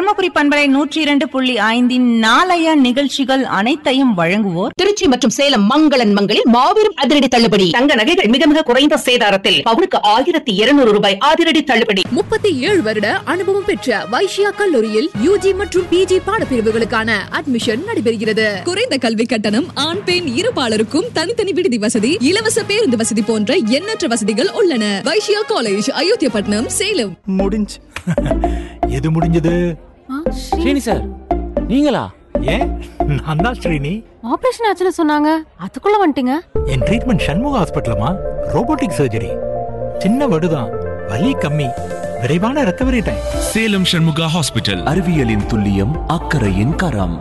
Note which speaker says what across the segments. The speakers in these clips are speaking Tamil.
Speaker 1: தர்மபுரி பண்பலை நூற்றி இரண்டு புள்ளி ஐந்தின் நாளைய நிகழ்ச்சிகள் அனைத்தையும் வழங்குவோர்
Speaker 2: திருச்சி மற்றும் சேலம் மங்களன் மங்களில் மாபெரும் அதிரடி தள்ளுபடி தங்க நகைகள் மிக மிக குறைந்த சேதாரத்தில் பவுனுக்கு ஆயிரத்தி இருநூறு ரூபாய் அதிரடி தள்ளுபடி
Speaker 3: முப்பத்தி ஏழு வருட அனுபவம் பெற்ற வைஷ்யா கல்லூரியில் யூஜி மற்றும் பிஜி பாடப்பிரிவுகளுக்கான அட்மிஷன் நடைபெறுகிறது குறைந்த கல்வி கட்டணம் ஆண் பெண் இருபாலருக்கும் தனித்தனி விடுதி வசதி இலவச பேருந்து வசதி போன்ற எண்ணற்ற வசதிகள் உள்ளன வைஷ்யா காலேஜ் அயோத்தியப்பட்டினம் சேலம்
Speaker 4: முடிஞ்சு எது முடிஞ்சது
Speaker 5: ஸ்ரீனி சார் நீங்களா
Speaker 4: ஏன் நான் தான் ஸ்ரீனி
Speaker 6: ஆபரேஷன் ஆச்சுன்னு சொன்னாங்க அதுக்குள்ள வந்துட்டீங்க
Speaker 4: என் ட்ரீட்மெண்ட் சண்முக ஹாஸ்பிட்டலமா ரோபோட்டிக் சர்ஜரி சின்ன வடுதான் வலி கம்மி விரைவான ரத்த விரைட்டேன்
Speaker 7: சேலம் சண்முகா ஹாஸ்பிட்டல்
Speaker 5: அறிவியலின் துல்லியம் அக்கறையின் கரம்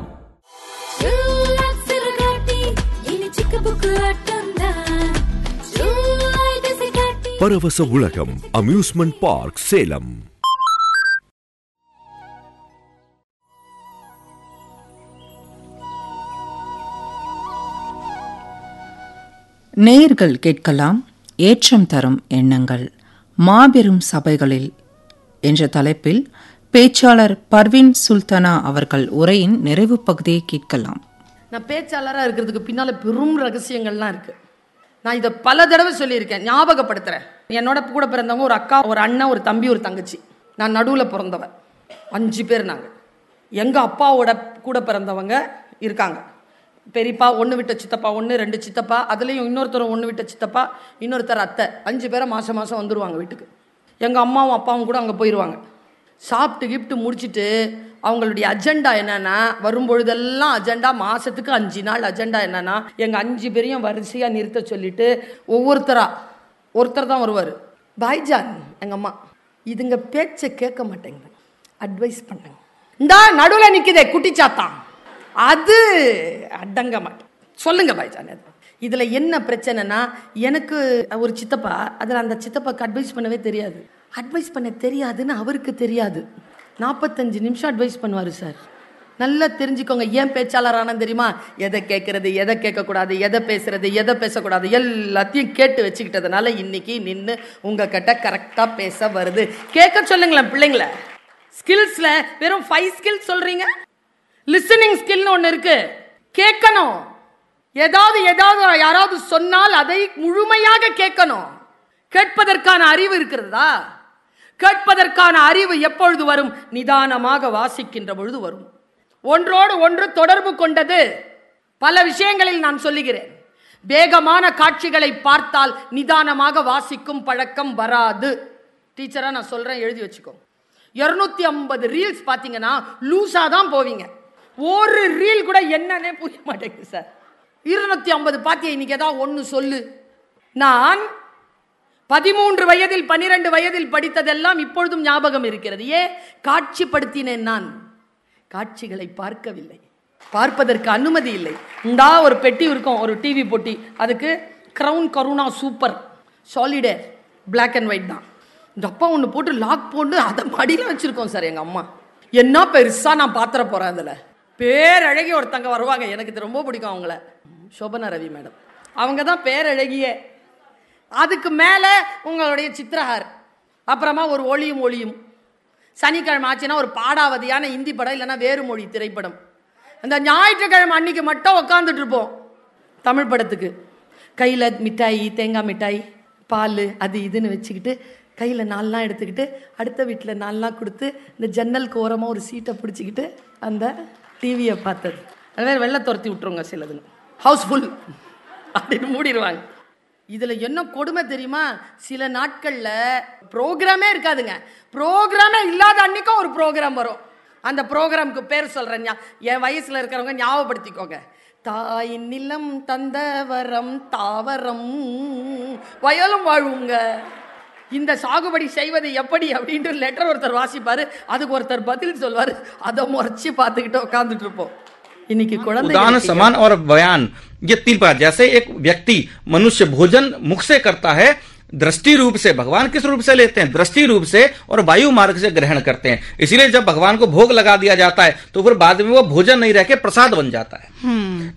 Speaker 8: பரவச உலகம் அம்யூஸ்மெண்ட் பார்க் சேலம்
Speaker 9: நேர்கள் கேட்கலாம் ஏற்றம் தரும் எண்ணங்கள் மாபெரும் சபைகளில் என்ற தலைப்பில் பேச்சாளர் பர்வீன் சுல்தானா அவர்கள் உரையின் நிறைவு பகுதியை கேட்கலாம்
Speaker 10: நான் பேச்சாளராக இருக்கிறதுக்கு பின்னால் பெரும் ரகசியங்கள்லாம் இருக்குது நான் இதை பல தடவை சொல்லியிருக்கேன் ஞாபகப்படுத்துகிறேன் என்னோட கூட பிறந்தவங்க ஒரு அக்கா ஒரு அண்ணன் ஒரு தம்பி ஒரு தங்கச்சி நான் நடுவில் பிறந்தவன் அஞ்சு பேர் நாங்கள் எங்கள் அப்பாவோட கூட பிறந்தவங்க இருக்காங்க பெரியப்பா ஒன்று விட்ட சித்தப்பா ஒன்று ரெண்டு சித்தப்பா அதுலேயும் இன்னொருத்தர் ஒன்று விட்ட சித்தப்பா இன்னொருத்தர் அத்தை அஞ்சு பேரை மாதம் மாதம் வந்துடுவாங்க வீட்டுக்கு எங்கள் அம்மாவும் அப்பாவும் கூட அங்கே போயிடுவாங்க சாப்பிட்டு கிஃப்ட்டு முடிச்சுட்டு அவங்களுடைய அஜெண்டா என்னன்னா வரும்பொழுதெல்லாம் அஜெண்டா மாசத்துக்கு அஞ்சு நாள் அஜெண்டா என்னன்னா எங்க அஞ்சு பேரையும் வரிசையா நிறுத்த சொல்லிட்டு ஒவ்வொருத்தரா ஒருத்தர் தான் வருவார் பாய்ஜான் எங்க அம்மா இதுங்க பேச்சை கேட்க மாட்டேங்குது அட்வைஸ் பண்ணுங்க இந்தா நடுவில் நிக்குதே குட்டிச்சாத்தான் அது அடங்க மாட்டேன் சொல்லுங்க பாய்ஜான் அது இதுல என்ன பிரச்சனைனா எனக்கு ஒரு சித்தப்பா அதில் அந்த சித்தப்பாக்கு அட்வைஸ் பண்ணவே தெரியாது அட்வைஸ் பண்ண தெரியாதுன்னு அவருக்கு தெரியாது நாற்பத்தஞ்சு நிமிஷம் அட்வைஸ் பண்ணுவார் சார் நல்லா தெரிஞ்சுக்கோங்க ஏன் பேச்சாளரான தெரியுமா எதை கேட்கறது எதை கேட்கக்கூடாது எதை பேசுறது எதை பேசக்கூடாது எல்லாத்தையும் கேட்டு வச்சுக்கிட்டதுனால இன்னைக்கு நின்று உங்ககிட்ட கரெக்டாக பேச வருது கேட்க சொல்லுங்களேன் பிள்ளைங்கள ஸ்கில்ஸ்ல வெறும் ஃபைவ் ஸ்கில்ஸ் சொல்றீங்க லிசனிங் ஸ்கில்னு ஒன்று இருக்கு கேட்கணும் ஏதாவது ஏதாவது யாராவது சொன்னால் அதை முழுமையாக கேட்கணும் கேட்பதற்கான அறிவு இருக்கிறதா கேட்பதற்கான அறிவு எப்பொழுது வரும் நிதானமாக வாசிக்கின்ற பொழுது வரும் ஒன்றோடு ஒன்று தொடர்பு கொண்டது பல விஷயங்களில் நான் சொல்லுகிறேன் வேகமான காட்சிகளை பார்த்தால் நிதானமாக வாசிக்கும் பழக்கம் வராது டீச்சரா நான் சொல்றேன் எழுதி வச்சுக்கோ இருநூத்தி ஐம்பது ரீல்ஸ் பார்த்தீங்கன்னா லூஸா தான் போவீங்க ஒரு ரீல் கூட என்னன்னே புரிய மாட்டேங்குது சார் இருநூத்தி ஐம்பது பாத்தியா இன்னைக்கு ஏதாவது ஒன்று சொல்லு நான் பதிமூன்று வயதில் பனிரெண்டு வயதில் படித்ததெல்லாம் இப்பொழுதும் ஞாபகம் இருக்கிறது ஏன் காட்சிப்படுத்தினேன் நான் காட்சிகளை பார்க்கவில்லை பார்ப்பதற்கு அனுமதி இல்லை இந்தா ஒரு பெட்டி இருக்கும் ஒரு டிவி பொட்டி அதுக்கு crown Karuna super Solidaire black and white தான் இந்த அப்பா ஒன்று போட்டு லாக் போட்டு அதை மடியில் வச்சிருக்கோம் சார் எங்கள் அம்மா என்ன பெருசாக நான் பாத்திர போகிறேன் அதில் பேரழகி ஒருத்தங்க வருவாங்க எனக்கு இது ரொம்ப பிடிக்கும் அவங்கள சோபனா ரவி மேடம் அவங்க தான் பேரழகியே அதுக்கு மேலே உங்களுடைய சித்திரஹார் அப்புறமா ஒரு ஒளியும் ஒளியும் சனிக்கிழமை ஆச்சுன்னா ஒரு பாடாவதியான இந்தி படம் இல்லைன்னா வேறு மொழி திரைப்படம் அந்த ஞாயிற்றுக்கிழமை அன்னைக்கு மட்டும் உட்காந்துட்டு இருப்போம் தமிழ் படத்துக்கு கையில் மிட்டாய் தேங்காய் மிட்டாய் பால் அது இதுன்னு வச்சுக்கிட்டு கையில் நால்லாம் எடுத்துக்கிட்டு அடுத்த வீட்டில் நால்லாம் கொடுத்து இந்த ஜன்னலுக்கு ஓரமாக ஒரு சீட்டை பிடிச்சிக்கிட்டு அந்த டிவியை பார்த்தது அது வேறு வெள்ளை துரத்தி விட்டுருங்க சிலதுங்க ஹவுஸ்ஃபுல் அப்படின்னு மூடிடுவாங்க இதில் என்ன கொடுமை தெரியுமா சில நாட்களில் ப்ரோக்ராமே இருக்காதுங்க ப்ரோக்ராமே இல்லாத அன்னைக்கும் ஒரு ப்ரோக்ராம் வரும் அந்த ப்ரோக்ராமுக்கு பேர் சொல்கிறேன் என் வயசில் இருக்கிறவங்க ஞாபகப்படுத்திக்கோங்க தாயின் நிலம் தந்த வரம் தாவரம் வயலும் வாழ்வுங்க இந்த சாகுபடி செய்வது எப்படி அப்படின்ட்டு லெட்டர் ஒருத்தர் வாசிப்பாரு அதுக்கு ஒருத்தர் பதில் சொல்வார் அதை முறைச்சி பார்த்துக்கிட்டு உட்காந்துட்டு இருப்போம் இன்னைக்கு குழந்தை
Speaker 11: उदाहरण समान और बयान ये तीन प्रकार जैसे एक व्यक्ति मनुष्य भोजन मुख से करता है दृष्टि रूप से भगवान किस रूप से लेते हैं दृष्टि रूप से और वायु मार्ग से ग्रहण करते हैं इसीलिए जब भगवान को भोग लगा दिया जाता है तो फिर बाद में वो भोजन नहीं रह के प्रसाद बन जाता है